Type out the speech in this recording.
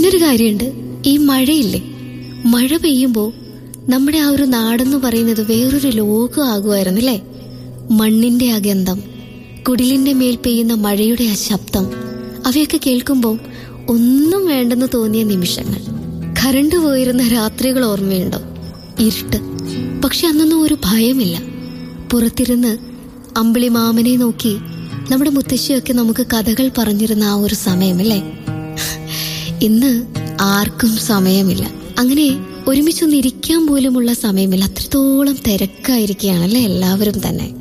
പിന്നൊരു കാര്യമുണ്ട് ഈ മഴയില്ലേ മഴ പെയ്യുമ്പോൾ നമ്മുടെ ആ ഒരു നാടെന്ന് പറയുന്നത് വേറൊരു ലോകം ആകുമായിരുന്നു അല്ലേ മണ്ണിന്റെ ആ ഗന്ധം കുടിലിന്റെ മേൽ പെയ്യുന്ന മഴയുടെ ആ ശബ്ദം അവയൊക്കെ കേൾക്കുമ്പോൾ ഒന്നും വേണ്ടെന്ന് തോന്നിയ നിമിഷങ്ങൾ കരണ്ട് പോയിരുന്ന രാത്രികൾ ഓർമ്മയുണ്ടോ ഇരുട്ട് പക്ഷെ അന്നൊന്നും ഒരു ഭയമില്ല പുറത്തിരുന്ന് അമ്പിളി മാമനെ നോക്കി നമ്മുടെ മുത്തശ്ശിയൊക്കെ നമുക്ക് കഥകൾ പറഞ്ഞിരുന്ന ആ ഒരു സമയമല്ലേ ഇന്ന് ആർക്കും സമയമില്ല അങ്ങനെ ഒരുമിച്ചൊന്ന് ഇരിക്കാൻ പോലുമുള്ള സമയമില്ല അത്രത്തോളം തിരക്കായിരിക്കുകയാണല്ലേ എല്ലാവരും തന്നെ